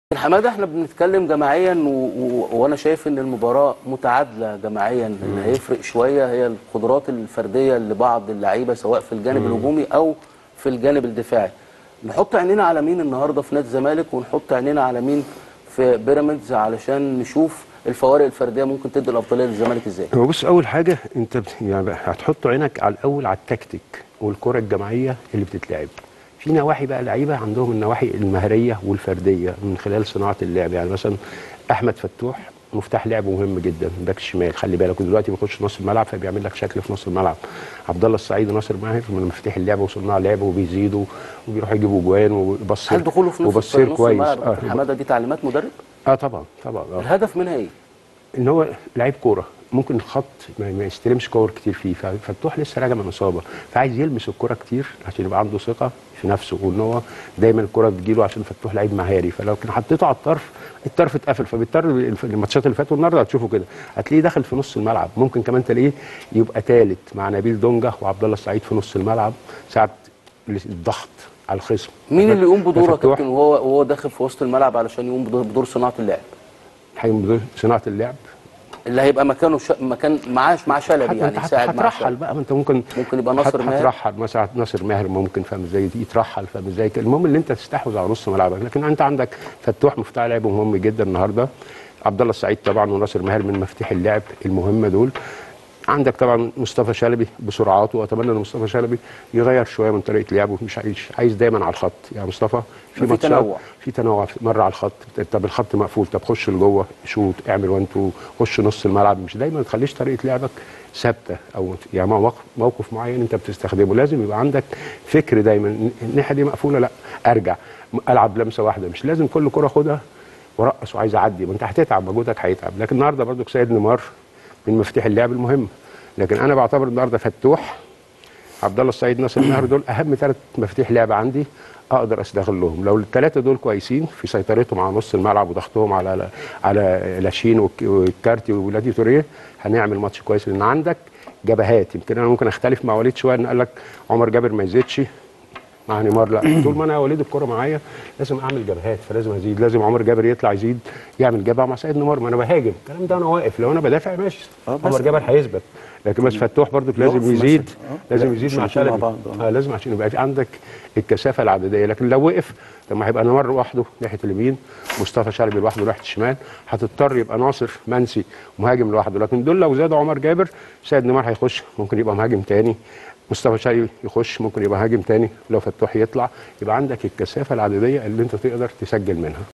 حماده احنا بنتكلم جماعيا و... و... وانا شايف ان المباراه متعادله جماعيا اللي هيفرق شويه هي القدرات الفرديه لبعض اللعيبه سواء في الجانب الهجومي او في الجانب الدفاعي نحط عينينا على مين النهارده في نادي الزمالك ونحط عينينا على مين في بيراميدز علشان نشوف الفوارق الفرديه ممكن تدي الافضليه للزمالك ازاي هو بص اول حاجه انت بت- يعني هتحط عينك على الاول على التكتيك والكره الجماعيه اللي بتتلعب في نواحي بقى لعيبه عندهم النواحي المهريه والفرديه من خلال صناعه اللعب يعني مثلا احمد فتوح مفتاح لعبه مهم جدا باك شمال خلي بالك ودلوقتي بيخش نص الملعب فبيعمل لك شكل في نص الملعب عبد الله السعيد وناصر ماهر من مفاتيح اللعب وصناع لعب وبيزيدوا وبيروحوا يجيبوا جوان وبصير هل دخوله في نص وبصير نص كويس الملعب اه دكتور حماده دي تعليمات مدرب اه طبعا طبعا آه. الهدف منها ايه ان هو لعيب كوره ممكن الخط ما, ما يستلمش كور كتير فيه ففتوح لسه راجع من اصابه فعايز يلمس الكوره كتير عشان يبقى عنده ثقه في نفسه وان هو دايما الكوره بتجيله عشان فتوح لعيب مهاري فلو كان حطيته على الطرف الطرف اتقفل فبيضطر الف- الماتشات اللي فاتوا والنهارده هتشوفوا كده هتلاقيه داخل في نص الملعب ممكن كمان تلاقيه يبقى ثالث مع نبيل دونجا وعبد الله السعيد في نص الملعب ساعه الضغط على الخصم مين اللي يقوم بدوره يا ففتوح كابتن وهو وهو داخل في وسط الملعب علشان يقوم بدور, بدور صناعه اللعب هيقوم بدور صناعه اللعب اللي هيبقى مكانه ش... مكان معاه مع شلبي حتى يعني انت يساعد مع هترحل شلبي بقى ما انت ممكن ممكن يبقى ناصر هت- ماهر. هترحل مثلا ناصر ماهر ممكن فاهم ازاي يترحل فاهم ازاي كده. المهم ان انت تستحوذ على نص ملعبك لكن انت عندك فتوح مفتاح لعب مهم جدا النهارده عبد الله السعيد طبعا وناصر ماهر من مفاتيح اللعب المهمه دول عندك طبعا مصطفى شلبي بسرعاته واتمنى ان مصطفى شلبي يغير شويه من طريقه لعبه مش عايز عايز دايما على الخط يعني مصطفى في ماتشات تنوع. في تنوع في- مره على الخط طب الخط مقفول طب خش لجوه شوط اعمل وان تو خش نص الملعب مش دايما ما تخليش طريقه لعبك ثابته او يعني موقف, موقف معين انت بتستخدمه لازم يبقى عندك فكر دايما الناحيه دي مقفوله لا ارجع العب لمسه واحده مش لازم كل كره اخدها ورقص وعايز اعدي ما انت هتتعب مجهودك هيتعب لكن النهارده برضو سيد نيمار من مفاتيح اللعب المهم لكن انا بعتبر النهارده فتوح عبد الله السعيد ناصر ماهر دول اهم ثلاث مفاتيح لعب عندي اقدر استغلهم لو الثلاثه دول كويسين في سيطرتهم على نص الملعب وضغطهم على على لاشين والك- والكارتي وولادي توريه هنعمل ماتش كويس لان عندك جبهات يمكن انا ممكن اختلف مع وليد شويه ان قال لك عمر جابر ما يزيدش مع نيمار لا طول ما انا وليد الكره معايا لازم اعمل جبهات فلازم ازيد لازم عمر جابر يطلع يزيد يعمل جبهه مع سيد نيمار ما انا بهاجم الكلام ده انا واقف لو انا بدافع ماشي آه، بس- عمر جابر هيثبت لكن بس فتوح برضك لازم يقف يزيد مثلاً. آه. لازم لا، يزيد مش مع الاتنين مع شلبي بعض، آه. اه لازم عشان يبقى في عندك الكثافه العدديه لكن لو وقف طب ما هيبقى نمر لوحده ناحيه اليمين مصطفى شلبي لوحده ناحيه الشمال هتضطر يبقى ناصر منسي مهاجم لوحده لكن دول لو زادوا عمر جابر سيد نيمار هيخش ممكن يبقى مهاجم تاني مصطفى شلبي يخش ممكن يبقى مهاجم تاني لو فتوح يطلع يبقى عندك الكثافه العدديه اللي انت تقدر تسجل منها